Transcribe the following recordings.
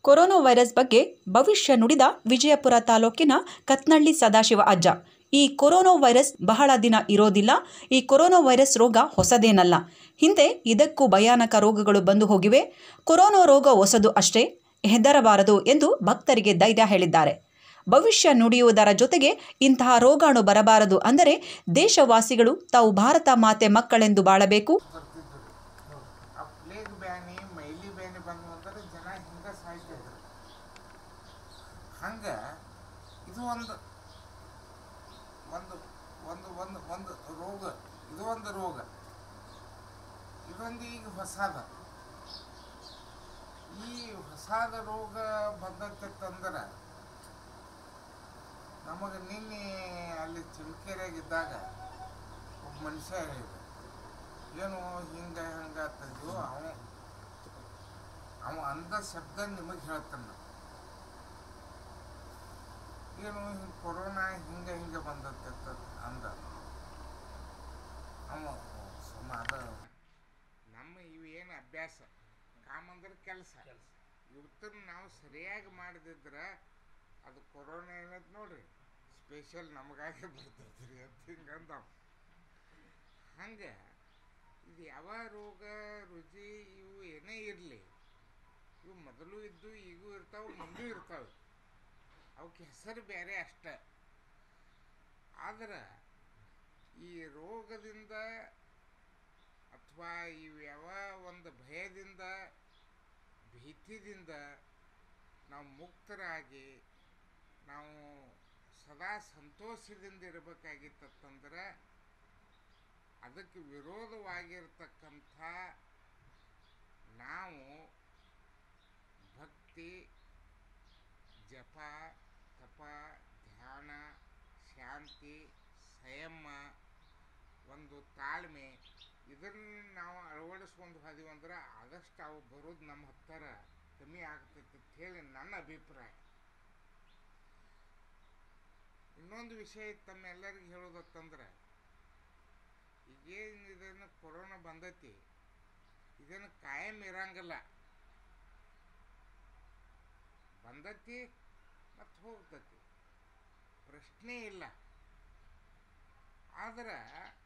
corona virus ಬಗ್ಗೆ ಭವಿಷ್ಯ ನುಡಿದ ವಿಜಯಪುರ ತಾಲೂಕಿನ ಕತ್ನಳ್ಳಿ ಸದಾಶಿವ ಅಜ್ಜ ಈ ಕೊರೋನಾ ವೈರಸ್ ಬಹಳ ದಿನ ಇರೋದಿಲ್ಲ ಈ ಕೊರೋನಾ ವೈರಸ್ ರೋಗ ಹೊಸದೇನಲ್ಲ ಹಿಂದೆ ಇದಕ್ಕೂ ಭಯಾನಕ ರೋಗಗಳು ಬಂದು ಹೋಗಿವೆ ಕೊರೋನಾ ರೋಗ ಹೊಸದು ಅಷ್ಟೇ ಹೆದರಬಾರದು ಎಂದು ಭಕ್ತರಿಗೆ ಧೈರ್ಯ ಹೇಳಿದ್ದಾರೆ ಭವಿಷ್ಯ ನುಡಿಯುವುದರ ಜೊತೆಗೆ ಇಂತಹ ರೋಗಾಣು ಬರಬಾರದು ಅಂದರೆ ದೇಶವಾಸಿಗಳು ತಾವು ಭಾರತ ಮಾತೆ ಮಕ್ಕಳೆಂದು ಬಾಳಬೇಕು ಬರ್ತಿದ್ರು ಆ ಪ್ಲೇಗ್ ಬ್ಯಾನಿ ಮೈಲಿ ಬ್ಯಾನಿ ಬಂದು ಅಂದ್ರೆ ಜನ ಹಿಂಗೆ ಸಾಯ್ತಿದ್ರು ಹಂಗೆ ಇದು ಒಂದು ಒಂದು ಒಂದು ಒಂದು ಒಂದು ರೋಗ ಇದು ಒಂದು ರೋಗ ಇದೊಂದು ಈಗ ಹೊಸಾದ ಈ ಹೊಸಾದ ರೋಗ ಬಂದತ್ತಂದ್ರೆ ನಮಗೆ ನಿನ್ನೆ ಅಲ್ಲಿ ಚಿಲ್ಕೆರೆಯಾಗಿದ್ದಾಗ ಒಬ್ಬ ಮನುಷ್ಯ ಹೇಳಿದ ಏನು ಹಿಂಗೆ ಹಂಗೆ ಅಂತಂದ್ವು ಅವ ಅವ ಅಂದ ಶಬ್ದ ನಿಮಗೆ ಹೇಳ್ತಾನ ಏನು ಹಿಂಗೆ ಕೊರೋನಾ ಹಿಂಗೆ ಹಿಂಗೆ ಬಂದತ್ತೆ ಅಂದ ಅವ ಸುಮ್ಮ ಅದ ನಮ್ಮ ಇವು ಏನು ಅಭ್ಯಾಸ ಕಾಮಂದ್ರೆ ಕೆಲಸ ಇವತ್ತನ್ನು ನಾವು ಸರಿಯಾಗಿ ಮಾಡದಿದ್ರೆ ಅದು ಕೊರೋನಾ ಏನೈತೆ ನೋಡ್ರಿ ಸ್ಪೆಷಲ್ ನಮಗಾಗಿ ಬರ್ತೈತ್ರಿ ಅಂತ ಹಿಂಗೆ ಅಂದವ ಹಂಗೆ ಇದು ಯಾವ ರೋಗ ರುಚಿ ಇವು ಏನೇ ಇರಲಿ ಇವು ಮೊದಲು ಇದ್ದು ಈಗೂ ಇರ್ತಾವೆ ಮುಂದೂ ಇರ್ತಾವೆ ಅವಕ್ಕೆ ಹೆಸರು ಬೇರೆ ಅಷ್ಟೆ ಆದ್ರೆ ಈ ರೋಗದಿಂದ ಅಥವಾ ಇವು ಯಾವ ಒಂದು ಭಯದಿಂದ ಭೀತಿದಿಂದ ನಾವು ಮುಕ್ತರಾಗಿ ನಾವು ಸದಾ ಸಂತೋಷದಿಂದ ಇರಬೇಕಾಗಿತ್ತಂದ್ರೆ ಅದಕ್ಕೆ ವಿರೋಧವಾಗಿರ್ತಕ್ಕಂಥ ನಾವು ಭಕ್ತಿ ಜಪ ತಪ ಧ್ಯಾನ ಶಾಂತಿ ಸಂಯಮ ಒಂದು ತಾಳ್ಮೆ ಇದನ್ನು ನಾವು ಅಳವಡಿಸ್ಕೊಂಡು ಹೋದಿವಿ ಅಂದ್ರೆ ಆದಷ್ಟು ಅವು ಬರೋದು ನಮ್ಮ ಹತ್ತಿರ ಕಮ್ಮಿ ಆಗ್ತೈತೆ ಅಂತ ಹೇಳಿ ನನ್ನ ಅಭಿಪ್ರಾಯ ಇನ್ನೊಂದು ವಿಷಯ ತಮ್ಮೆಲ್ಲರಿಗೂ ಹೇಳೋದತ್ತಂದ್ರೆ ಈಗೇನು ಇದನ್ನು ಕೊರೋನಾ ಬಂದೈತಿ ಇದನ್ನು ಕಾಯಂ ಇರಂಗಿಲ್ಲ ಬಂದೈತಿ ಮತ್ತು ಹೋಗ್ತೈತಿ ಪ್ರಶ್ನೆ ಇಲ್ಲ ಆದ್ರೆ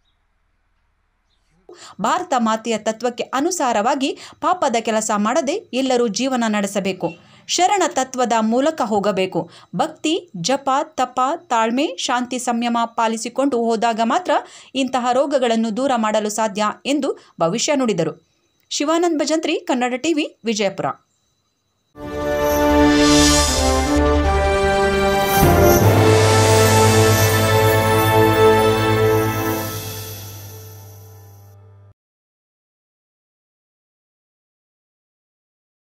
ಭಾರತ ಮಾತೆಯ ತತ್ವಕ್ಕೆ ಅನುಸಾರವಾಗಿ ಪಾಪದ ಕೆಲಸ ಮಾಡದೆ ಎಲ್ಲರೂ ಜೀವನ ನಡೆಸಬೇಕು ಶರಣ ತತ್ವದ ಮೂಲಕ ಹೋಗಬೇಕು ಭಕ್ತಿ ಜಪ ತಪ ತಾಳ್ಮೆ ಶಾಂತಿ ಸಂಯಮ ಪಾಲಿಸಿಕೊಂಡು ಹೋದಾಗ ಮಾತ್ರ ಇಂತಹ ರೋಗಗಳನ್ನು ದೂರ ಮಾಡಲು ಸಾಧ್ಯ ಎಂದು ಭವಿಷ್ಯ ನುಡಿದರು ಶಿವಾನಂದ್ ಭಜಂತ್ರಿ ಕನ್ನಡ ಟಿವಿ ವಿಜಯಪುರ